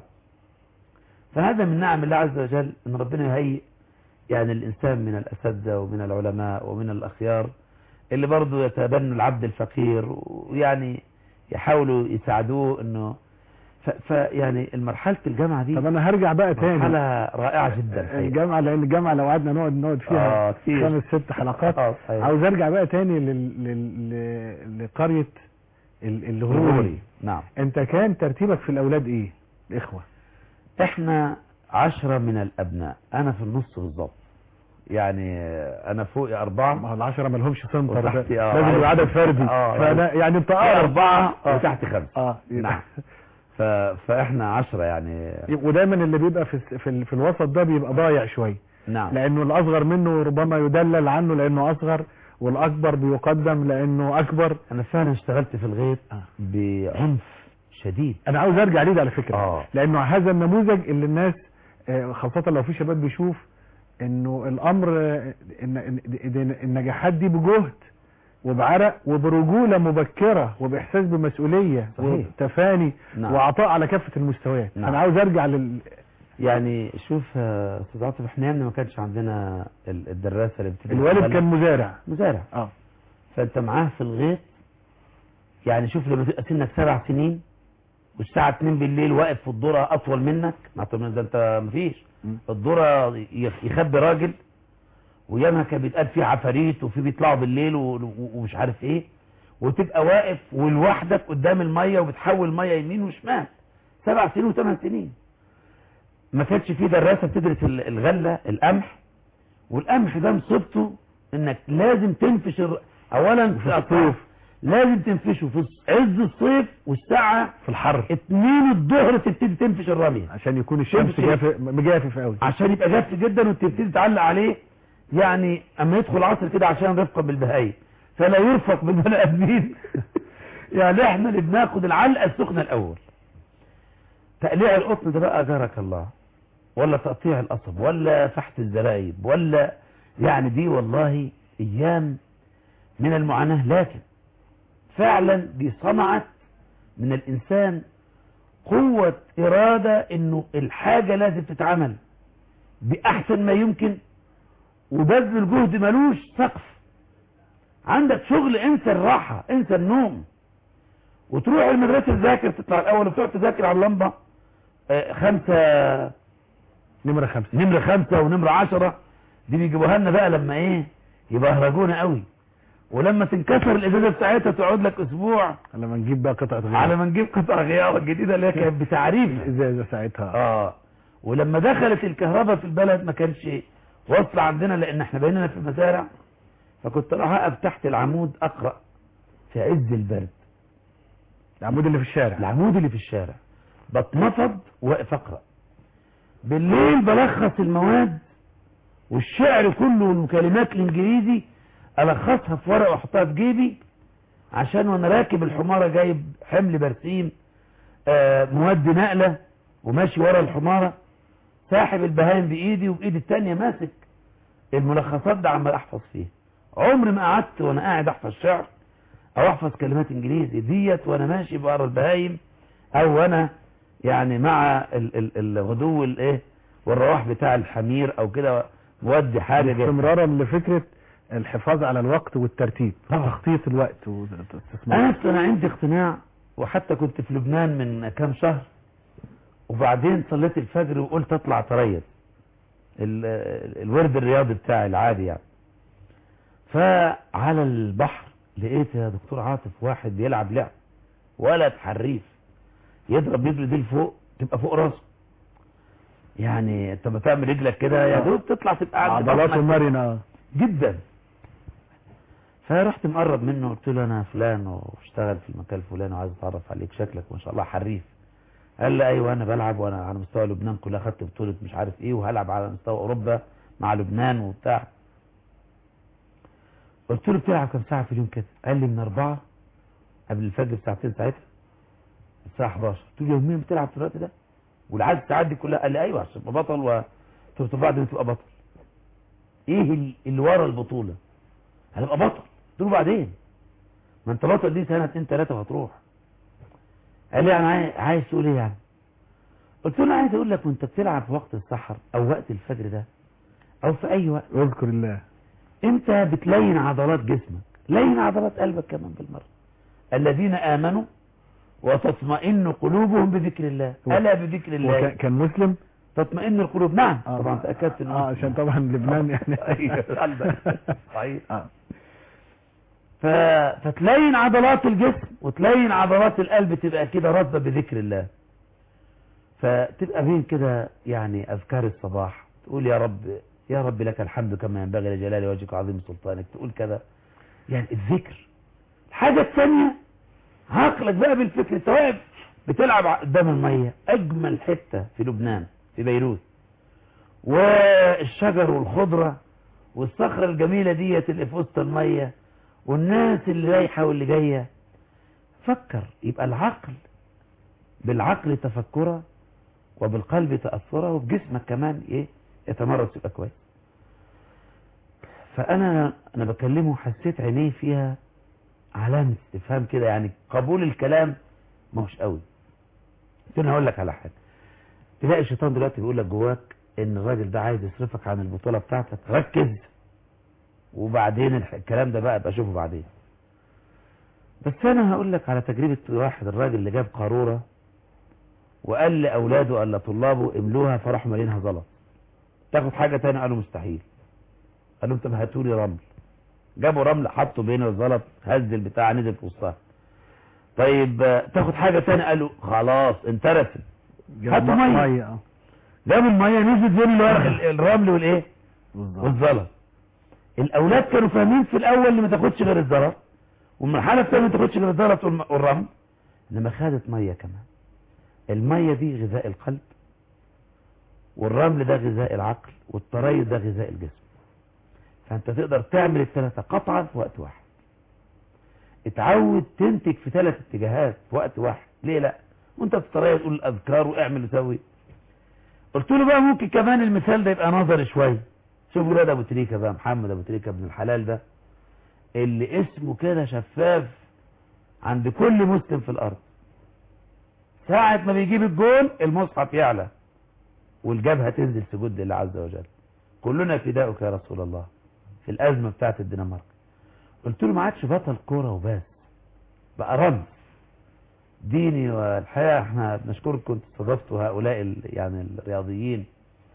فهذا من نعم الله عز وجل ان ربنا يهيئ يعني الانسان من الاساتذه ومن العلماء ومن الاخيار اللي برضه يتبنوا العبد الفقير ويعني يحاولوا يساعدوه انه ف- فيعني المرحله الجامعه دي طب انا هرجع بقى تاني مرحله رائعه جدا الحقيقة. الجامعة لان الجامعة لو قعدنا نقعد نقعد فيها اه كتير خمس ست حلقات اه صحيح. عاوز ارجع بقى تاني لل... لل... ل- لقرية ال- الغوري غوري نعم انت كان ترتيبك في الاولاد ايه الاخوة احنا عشرة من الابناء انا في النص بالظبط يعني انا فوقي اربعة ما هو العشرة ما لهمش سنتر ده. وتحتي اه لازم يبقى عدد فردي اه فانا يعني انت فوقي اقرب اربعة آه. وتحت خمسة اه نعم ف... فاحنا عشرة يعني ودايما اللي بيبقى في الس- في, ال- في الوسط ده بيبقى ضايع شويه نعم لانه الاصغر منه ربما يدلل عنه لانه اصغر والاكبر بيقدم لانه اكبر انا فعلا اشتغلت في الغيط آه. بعنف شديد انا عاوز ارجع ليه ده على فكره اه لانه هذا النموذج اللي الناس آه، خاصه لو في شباب بيشوف انه الامر آه، ان إن- إن النجاحات دي بجهد وبعرق وبرجوله مبكره وباحساس بمسؤوليه صحيح. وتفاني نعم. وعطاء على كافه المستويات نعم. انا عاوز ارجع لل يعني شوف يا استاذ عاطف احنا ياما ما كانش عندنا ال- الدراسه اللي بتدرس الوالد البلد. كان مزارع مزارع اه فانت معاه في الغيط يعني شوف لما تبقى سنك سبع سنين والساعة 2 بالليل واقف في الذرة أطول منك ما طب ده أنت مفيش مم. الذرة يخ- يخبي راجل وياما كان بيتقال فيه عفاريت وفي بيطلعوا بالليل و- و- ومش عارف إيه وتبقى واقف ولوحدك قدام المية وبتحول مية يمين وشمال سبع سنين وثمان سنين ما كانش فيه دراسة بتدرس ال- الغلة القمح والقمح ده مصيبته انك لازم تنفش الر... اولا في الصيف لازم تنفشه في عز الصيف والساعة في الحر اتنين الظهر تبتدي تنفش الرمية عشان يكون الشمس تمشي. جاف مجافف قوي عشان يبقى جاف جدا وتبتدي تعلق عليه يعني اما يدخل العصر كده عشان رفقا بالبهايم فلا يرفق بالبني ادمين يعني احنا اللي بناخد العلقه السخنه الاول تقليع القطن ده بقى جارك الله ولا تقطيع القصب ولا فحت الزرايب ولا يعني دي والله ايام من المعاناه لكن فعلا دي صنعت من الانسان قوة إرادة إنه الحاجة لازم تتعمل بأحسن ما يمكن وبذل الجهد ملوش سقف عندك شغل انسى الراحة انسى النوم وتروح المدرسة تذاكر تطلع الأول وتقعد تذاكر على اللمبة آه، خمسة نمرة خمسة نمرة خمسة ونمرة عشرة دي بيجيبوها لنا بقى لما ايه يبقى هرجونا قوي ولما تنكسر الازازة بتاعتها تقعد لك اسبوع لما نجيب بقى قطعة غيار على ما نجيب قطع غيار الجديدة اللي هي كانت بتعريفنا الازازة ساعتها اه ولما دخلت الكهرباء في البلد ما كانش واصلة عندنا لان احنا بيننا في المزارع فكنت اروح اقف تحت العمود اقرا في عز البرد العمود اللي في الشارع العمود اللي في الشارع بتنفض واقف اقرا بالليل بلخص المواد والشعر كله والكلمات الانجليزي الخصها في ورقه واحطها في جيبي عشان وانا راكب الحمارة جايب حمل برسيم آه، مواد نقلة وماشي ورا الحمارة ساحب البهايم بايدي وبايدي التانية ماسك الملخصات ده عمال احفظ فيه عمري ما قعدت وانا قاعد احفظ شعر او احفظ كلمات انجليزي ديت وانا ماشي بقرا البهايم او وانا يعني مع ال- ال- الغدو الايه والرواح بتاع الحمير او كده مودي حاجه جاية. استمرارا لفكرة الحفاظ على الوقت والترتيب طبعا. تخطيط الوقت انا واستثمار انا عندي اقتناع وحتى كنت في لبنان من كام شهر وبعدين صليت الفجر وقلت اطلع تريث ال- ال- الورد الرياضي بتاعي العادي يعني فعلى البحر لقيت يا دكتور عاطف واحد بيلعب لعب ولد حريف يضرب رجل دي لفوق تبقى فوق راسه يعني انت ما تعمل رجلك كده يا دوب تطلع تبقى عند عضلاته بطنك. مرنة جدا فرحت مقرب منه قلت له انا فلان واشتغل في المكان الفلاني وعايز اتعرف عليك شكلك ما شاء الله حريف قال لي ايوه انا بلعب وانا على مستوى لبنان كلها خدت بطوله مش عارف ايه وهلعب على مستوى اوروبا مع لبنان وبتاع قلت له بتلعب كام ساعه في اليوم كده قال لي من اربعه قبل الفجر بساعتين ساعتها الساعه 11 قلت له يوميا بتلعب في الوقت ده والعدد الساعات دي كلها قال لي ايوه عشان ابقى بطل و قلت له طب بعد ما تبقى بطل ايه ال- اللي ورا البطوله هتبقى بطل قلت له بعدين ما انت بطل دي سنه اتنين تلاته وهتروح قال لي انا عايز, عايز تقول ايه يعني قلت له انا عايز اقول لك وانت بتلعب في وقت السحر او وقت الفجر ده او في اي وقت اذكر الله انت بتلين عضلات جسمك لين عضلات قلبك كمان بالمره الذين امنوا وتطمئن قلوبهم بذكر الله هو- الا بذكر هو الله كان- كان مسلم تطمئن القلوب نعم آه. طبعا تاكدت انه اه عشان طبعا لبنان يعني أيوة، قلبك. صحيح آه. ف... فتلين عضلات الجسم وتلين عضلات القلب تبقى كده رطبة بذكر الله فتبقى بين كده يعني أذكار الصباح تقول يا رب يا رب لك الحمد كما ينبغي لجلال وجهك وعظيم سلطانك تقول كذا يعني الذكر الحاجة الثانية عقلك بقى بالفكر انت واقف بتلعب قدام المية أجمل حتة في لبنان في بيروت والشجر والخضرة والصخرة الجميلة ديت اللي في وسط المية والناس اللي رايحة واللي جاية فكر يبقى العقل بالعقل تفكرة وبالقلب تأثرة وبجسمك كمان ايه يتمرس يبقى كويس فأنا أنا بكلمه حسيت عينيه فيها علامة استفهام كده يعني قبول الكلام ما هوش قوي قلت له أنا هقول لك على حاجة تلاقي الشيطان دلوقتي بيقول لك جواك ان الراجل ده عايز يصرفك عن البطولة بتاعتك ركز وبعدين الح- الكلام ده بقى ابقى اشوفه بعدين بس انا هقول لك على تجربة واحد الراجل اللي جاب قارورة وقال لاولاده قال لطلابه املوها فراحوا مالينها زلط تاخد حاجة تانية قالوا مستحيل قالوا طب هاتوا لي رمل جابوا رمل حطوا بين الزلط هز البتاع نزل في وسطها طيب آه، تاخد حاجة تانية قالوا خلاص انترست هاتوا مية. مية اه جابوا المية نزلت بين الورق- ال- الرمل والايه بالظبط والزلط الاولاد كانوا فاهمين في الاول اللي ما تاخدش غير الزلط والمرحله الثانيه ما تاخدش غير الزلط والم- والرمل انما خدت ميه كمان الميه دي غذاء القلب والرمل ده غذاء العقل والتريث ده غذاء الجسم فانت تقدر تعمل الثلاثه قطعا في وقت واحد اتعود تنتج في ثلاث اتجاهات في وقت واحد ليه لا وانت بتتريث تقول الاذكار واعمل وسوي قلت له بقى ممكن كمان المثال ده يبقى نظري شويه شوف ولاد ابو تريكه بقى محمد ابو تريكه ابن الحلال ده اللي اسمه كده شفاف عند كل مسلم في الارض ساعة ما بيجيب الجول المصحف يعلى والجبهة تنزل سجود لله عز وجل كلنا فداؤك يا رسول الله في الأزمة بتاعت الدنمارك قلت له ما عادش بطل كورة وبس بقى رمز ديني والحقيقة احنا بنشكرك كنت استضفتوا هؤلاء ال- يعني الرياضيين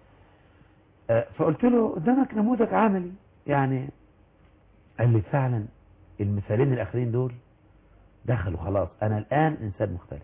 آه، فقلت له قدامك نموذج عملي يعني قال لي فعلا المثالين الاخرين دول دخلوا خلاص انا الان انسان مختلف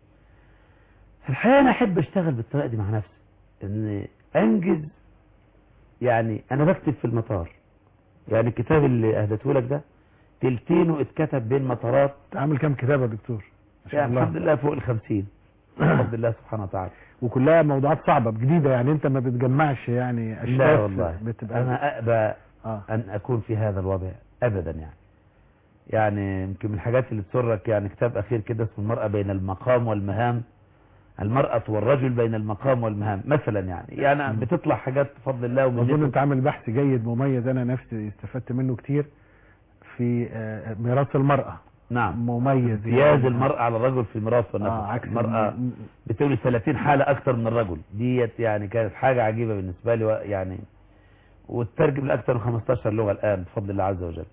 في الحقيقه انا احب اشتغل بالطريقه دي مع نفسي ان انجز يعني انا بكتب في المطار يعني الكتاب اللي اهدته لك ده تلتينه اتكتب بين مطارات عامل كام كتاب يا دكتور ما شاء يعني الله الحمد لله فوق الخمسين الحمد لله سبحانه وتعالى وكلها موضوعات صعبة جديدة يعني انت ما بتجمعش يعني لا اشتات والله بتبقى انا اقبى اه ان اكون في هذا الوضع ابدا يعني يعني يمكن من الحاجات اللي تسرك يعني كتاب اخير كده اسمه المرأة بين المقام والمهام المرأة والرجل بين المقام والمهام مثلا يعني يعني مم. بتطلع حاجات بفضل الله اظن ومن انت عامل بحث جيد مميز انا نفسي استفدت منه كتير في آه، ميراث المرأة نعم مميز امتياز المرأة على الرجل في الميراث اه والنفقة عكس المرأة الم- بتولي 30 حالة أكتر من الرجل ديت يعني كانت حاجة عجيبة بالنسبة لي و- يعني وتترجم لأكثر من 15 لغة الآن بفضل الله عز وجل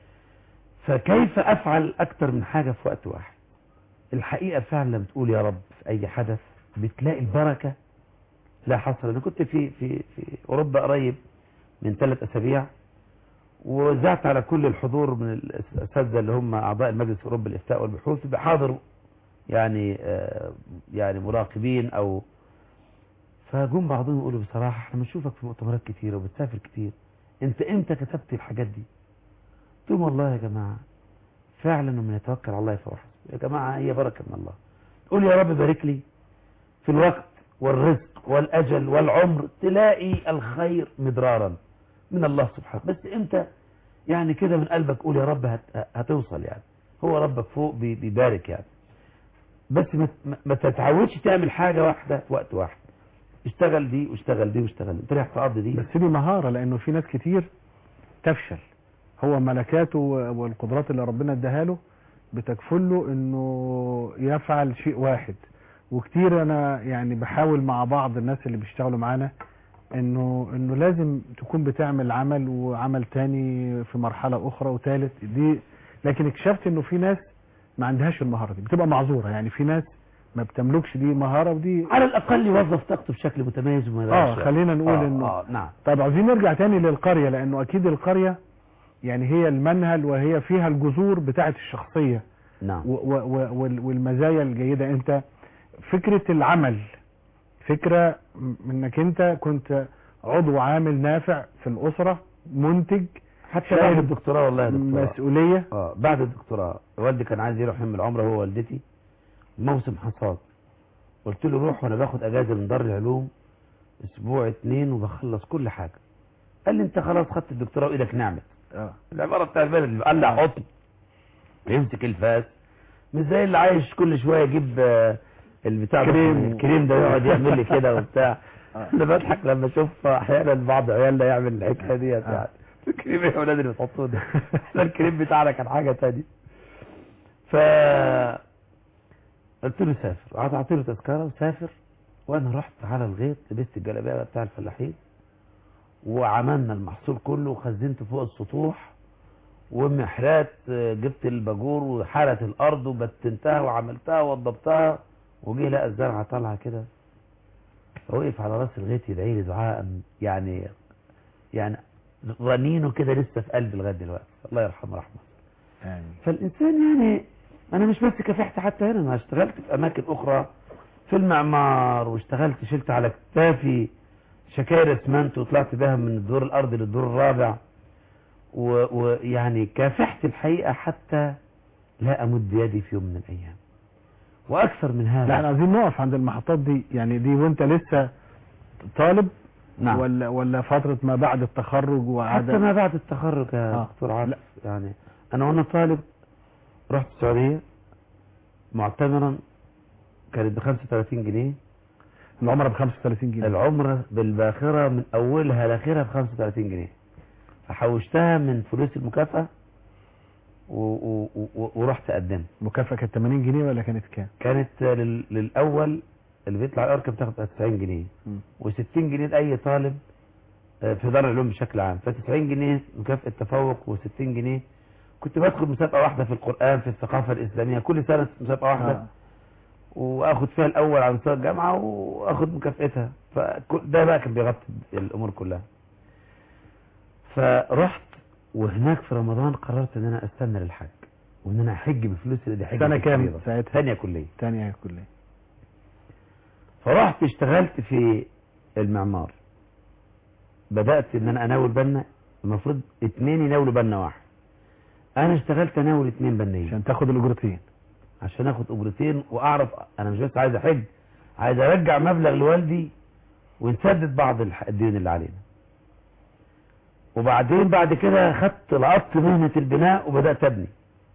فكيف أفعل أكثر من حاجة في وقت واحد الحقيقة فعلا لما تقول يا رب في أي حدث بتلاقي البركة لا حصر أنا كنت في في في أوروبا قريب من ثلاث أسابيع ووزعت على كل الحضور من الأساتذة اللي هم أعضاء المجلس الأوروبي للإفتاء والبحوث بحاضر يعني آه، يعني مراقبين أو فجم بعضهم يقولوا بصراحة احنا بنشوفك في مؤتمرات كتيرة وبتسافر كتير انت امتى كتبت الحاجات دي قلت لهم والله يا جماعة فعلا ومن يتوكل على الله فهو حسبه يا جماعة هي بركة من الله قول يا رب بارك لي في الوقت والرزق والأجل والعمر تلاقي الخير مدرارا من الله سبحانه بس امتى يعني كده من قلبك قول يا رب هت- هتوصل يعني هو ربك فوق بي- بيبارك يعني بس ما- ما- ما تتعودش تعمل حاجة واحدة في وقت واحد اشتغل دي واشتغل دي واشتغل دي تريح تقضي دي بس دي مهارة لانه في ناس كتير تفشل هو ملكاته والقدرات اللي ربنا اداها له بتكفل له انه يفعل شيء واحد وكتير انا يعني بحاول مع بعض الناس اللي بيشتغلوا معانا انه انه لازم تكون بتعمل عمل وعمل تاني في مرحلة اخرى وثالث دي لكن اكتشفت انه في ناس ما عندهاش المهارة دي بتبقى معذورة يعني في ناس ما بتملكش دي مهارة ودي على الأقل يوظف طاقته بشكل متميز وما اه يضيعش خلينا نقول آه انه آه نعم طيب عايزين نرجع تاني للقرية لأنه أكيد القرية يعني هي المنهل وهي فيها الجذور بتاعة الشخصية نعم و و و وال- والمزايا الجيدة أنت فكرة العمل فكرة م- انك أنت كنت عضو عامل نافع في الأسرة منتج حتى شايل بعد الدكتوراه والله يا دكتوراه مسؤولية اه بعد الدكتوراه والدي كان عايز يروح يوم العمره هو والدتي موسم حصاد قلت له روح وانا باخد اجازه من دار العلوم اسبوع اتنين وبخلص كل حاجه قال لي انت خلاص خدت الدكتوراه وايدك نعمت آه. العباره بتاع البلد اللي قال لي حط يمسك الفاس مش زي اللي عايش كل شويه يجيب آه، البتاع ده كريم. اسمه الكريم ده يقعد يعمل لي كده وبتاع آه. انا بضحك لما اشوف احيانا بعض عيالنا يعمل الحكايه ديت آه. يعني الكريم ايه يا ولاد اللي بتحطوه ده احنا الكريم بتاعنا كان حاجه تانية ف قلت له سافر قعدت اعطي له تذكره وسافر وانا رحت على الغيط لبست الجلابيه بتاع الفلاحين وعملنا المحصول كله وخزنته فوق السطوح ومحرات آه، جبت الباجور وحرت الارض وبتنتها وعملتها ووضبتها وجه لقى الزرعه طالعه كده فوقف على راس الغيط يدعي لي دعاء يعني يعني رنينه كده لسه في قلبي لغايه دلوقتي الله يرحمه رحمه يعني فالإنسان يعني أنا مش بس كافحت حتى هنا أنا اشتغلت في أماكن أخرى في المعمار واشتغلت شلت على كتافي شكاير اسمنت وطلعت بها من الدور الأرضي للدور الرابع و- ويعني كافحت الحقيقة حتى لا أمد يدي في يوم من الأيام وأكثر من هذا لا احنا عايزين نقف عند المحطات دي يعني دي وانت لسه طالب نعم ولا ولا فترة ما بعد التخرج حتى وعدد ما بعد التخرج يا آه. دكتور عاطف يعني انا وانا طالب رحت السعوديه معتمرا كانت ب 35 جنيه العمرة ب 35 جنيه العمره بالباخره من اولها لاخرها ب 35 جنيه فحوشتها من فلوس المكافاه و... و... و... ورحت قدمت مكافأة كانت 80 جنيه ولا كانت كام؟ كانت لل... للاول اللي بيطلع الاركب بتاخد 90 جنيه مم. و60 جنيه لاي طالب آه، في دار العلوم بشكل عام ف90 جنيه مكافأة تفوق و60 جنيه كنت بدخل مسابقة واحدة في القرآن في الثقافة الإسلامية كل سنة مسابقة واحدة آه. واخد فيها الأول على مستوى الجامعة واخد مكافأتها فده بقى كان بيغطي الأمور كلها فرحت وهناك في رمضان قررت ان انا استنى للحج وان انا احج بفلوس اللي دي حج سنة كام ساعتها؟ ثانيه كليه تانية كلية فرحت اشتغلت في المعمار بدأت ان انا اناول بنا المفروض اتنين يناولوا بنا واحد انا اشتغلت اناول اتنين بنيين عشان تاخد الأجرتين عشان اخد اجرتين واعرف انا مش بس عايز احج عايز ارجع مبلغ لوالدي ونسدد بعض الح- الدين اللي علينا وبعدين بعد كده خدت لقطت مهنة البناء وبدأت ابني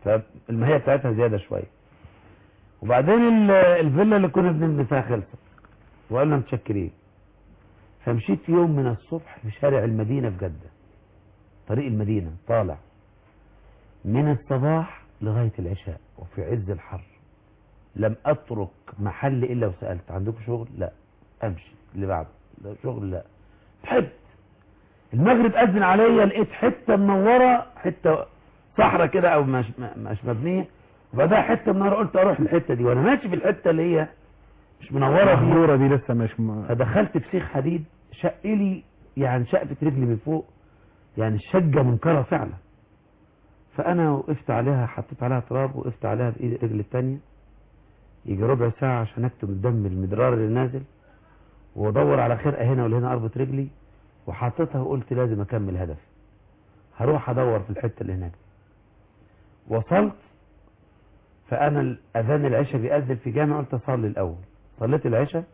فالماهيه بتاعتها زياده شويه وبعدين ال- الفيلا اللي كنا بنبني فيها خلصت وقالنا متشكرين فمشيت يوم من الصبح في شارع المدينه في جده طريق المدينه طالع من الصباح لغايه العشاء وفي عز الحر لم اترك محل الا وسالت عندكم شغل لا امشي اللي بعده لا شغل لا تعبت المغرب اذن عليا لقيت حته منوره حته صحراء كده او مش مش مبنيه وبعدها حته منوره قلت اروح الحته دي وانا ماشي في الحته اللي هي مش منوره دي الصورة دي لسه مش م... فدخلت في سيخ حديد شق لي يعني شقفة رجلي من فوق يعني الشجة منكرة فعلا فأنا وقفت عليها حطيت عليها تراب وقفت عليها بإيد رجلي التانية يجي ربع ساعة عشان أكتب الدم المدرار اللي نازل وأدور على خرقة هنا ولا هنا أربط رجلي وحطيتها وقلت لازم أكمل هدفي هروح أدور في الحتة اللي هناك وصلت فأنا الأذان العشاء بيأذن في جامع قلت أصلي الأول صليت العشاء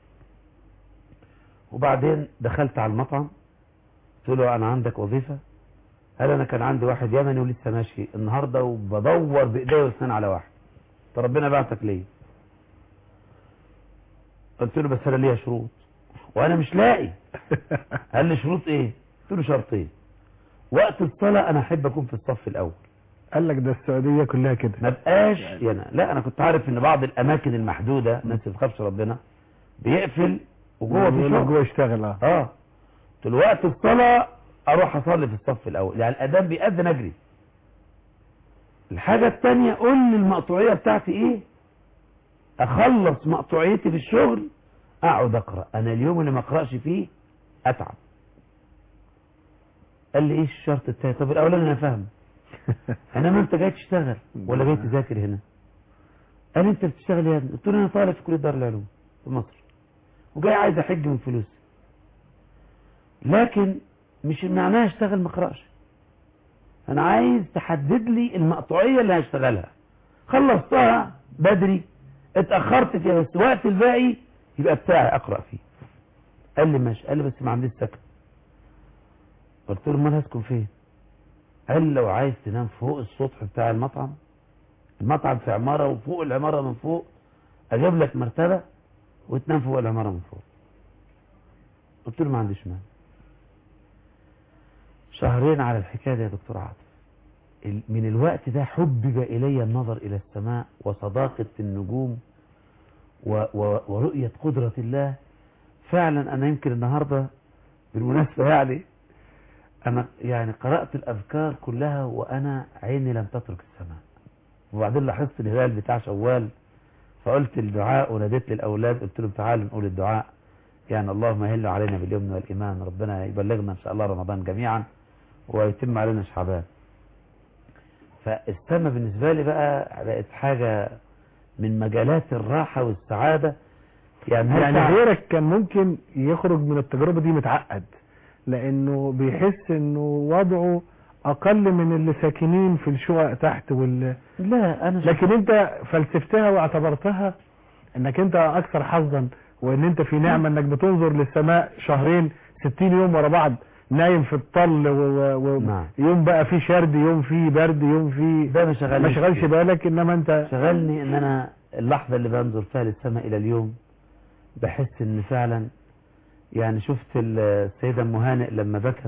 وبعدين دخلت على المطعم قلت له انا عندك وظيفة قال انا كان عندي واحد يمني ولسه ماشي النهاردة وبدور بايديا واسنان على واحد طب ربنا بعتك ليه قلت له بس انا ليا شروط وانا مش لاقي قال لي شروط ايه قلت له شرطين وقت الصلاة انا احب اكون في الصف الاول قال لك ده السعودية كلها كده ما بقاش يعني لا انا كنت عارف ان بعض الاماكن المحدودة الناس اللي بتخافش ربنا بيقفل وجوه في بيقول لك شغل جوه اشتغل اه اه قلت له وقت الصلاة اروح اصلي في الصف الاول يعني الاذان بيأذن اجري الحاجة التانية قول لي المقطوعية بتاعتي ايه اخلص مقطوعيتي في الشغل اقعد اقرا انا اليوم اللي ما اقراش فيه اتعب قال لي ايه الشرط التاني طب الاولاني انا فاهم انا ما انت جاي تشتغل ولا جاي تذاكر هنا قال لي انت بتشتغل يا ابني قلت له انا طالب في كليه دار العلوم في مصر وجاي عايز احج من فلوسي لكن مش معناها اشتغل ما اقراش انا عايز تحدد لي المقطوعيه اللي هشتغلها خلصتها بدري اتاخرت فيها بس وقت الباقي يبقى بتاعي اقرا فيه قال لي ماشي قال لي بس ما عنديش سكن قلت له امال هسكن فين قال لي لو عايز تنام فوق السطح بتاع المطعم المطعم في عماره وفوق العماره من فوق اجيب لك مرتبه وتنام فوق العماره من فوق قلت له ما عنديش مانع شهرين على الحكايه دي يا دكتور عاطف ال- من الوقت ده حبب الي النظر الى السماء وصداقه النجوم و و ورؤيه قدره الله فعلا انا يمكن النهارده بالمناسبه يعني انا يعني قرات الاذكار كلها وانا عيني لم تترك السماء وبعدين لاحظت الهلال بتاع شوال فقلت الدعاء وناديت للاولاد قلت لهم تعالوا نقول الدعاء يعني اللهم يهل علينا باليمن والايمان ربنا يبلغنا ان شاء الله رمضان جميعا ويتم علينا شعبان فالسماء بالنسبه لي بقى بقت حاجه من مجالات الراحه والسعاده يعني هل يعني تعرف- غيرك كان ممكن يخرج من التجربة دي متعقد لانه بيحس انه وضعه اقل من اللي ساكنين في الشقق تحت وال... لا انا لكن انت فلسفتها واعتبرتها انك انت اكثر حظا وان انت في نعمة انك بتنظر للسماء شهرين ستين يوم ورا بعض نايم في الطل و... و... و... نعم. يوم بقى في شرد يوم في برد يوم في ده ما شغلنيش ما شغلش كتير. بالك انما انت شغلني ان انا اللحظة اللي بنظر فيها للسماء الى اليوم بحس ان فعلا يعني شفت السيدة ام هانئ لما بكت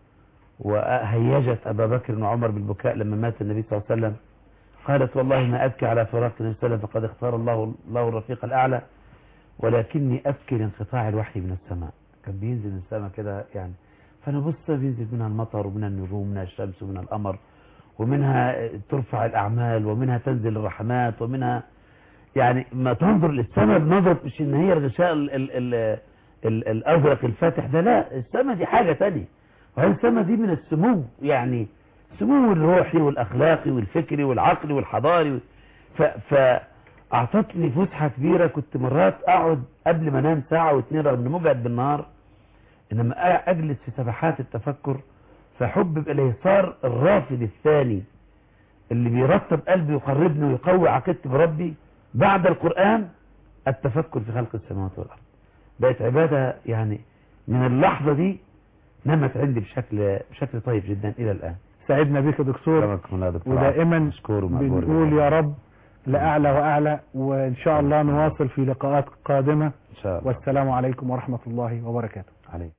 وهيجت ابا بكر وعمر بالبكاء لما مات النبي صلى الله عليه وسلم قالت والله ما ابكي على فراق النبي صلى الله عليه وسلم فقد اختار الله الله الرفيق الاعلى ولكني ابكي لانقطاع الوحي من السماء كان بينزل من السماء كده يعني فانا بص بينزل منها المطر ومنها النجوم ومنها الشمس ومنها القمر ومنها ترفع الاعمال ومنها تنزل الرحمات ومنها يعني ما تنظر للسماء بنظرة مش ان هي الغشاء ال ال ال ال الازرق الفاتح ده لا السماء دي حاجة تانية وهي السماء دي من السمو يعني السمو الروحي والاخلاقي والفكري والعقلي والحضاري ف فاعطتني فسحة كبيرة كنت مرات اقعد قبل ما انام ساعة واتنين رغم اني مجهد بالنهار انما اجلس في سبحات التفكر فحبب اليه صار الرافد الثاني اللي بيرتب قلبي ويقربني ويقوي عقيدتي بربي بعد القرآن التفكر في خلق السماوات والأرض بقت عبادة يعني من اللحظة دي نمت عندي بشكل بشكل طيب جدا إلى الآن سعدنا بك يا دكتور كرمكم الله يا دكتور عاطف. ودائما مشكور ومأجور بنقول جداً. يا رب لأعلى وأعلى وإن شاء الله نواصل في لقاءات قادمة ان شاء الله والسلام عليكم ورحمة الله وبركاته عليك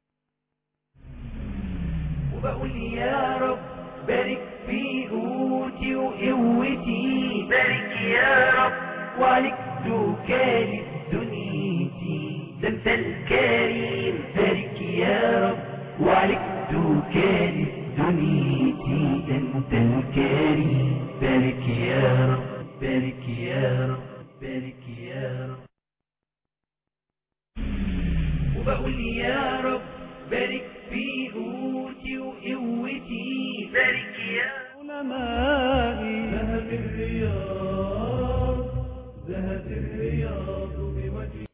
وبقول يا رب بارك في قوتي وقوتي بارك يا رب وعليك دوكالي دنيتي ده انت الكريم بارك يا رب وعليك دوكالي دنيتي ده انت الكريم بارك يا رب بارك يا رب بارك يا رب وبقول يا رب بارك في قوتي وقوتي بارك يا علمائي ذهب الرياض ذهب الرياض بوجهي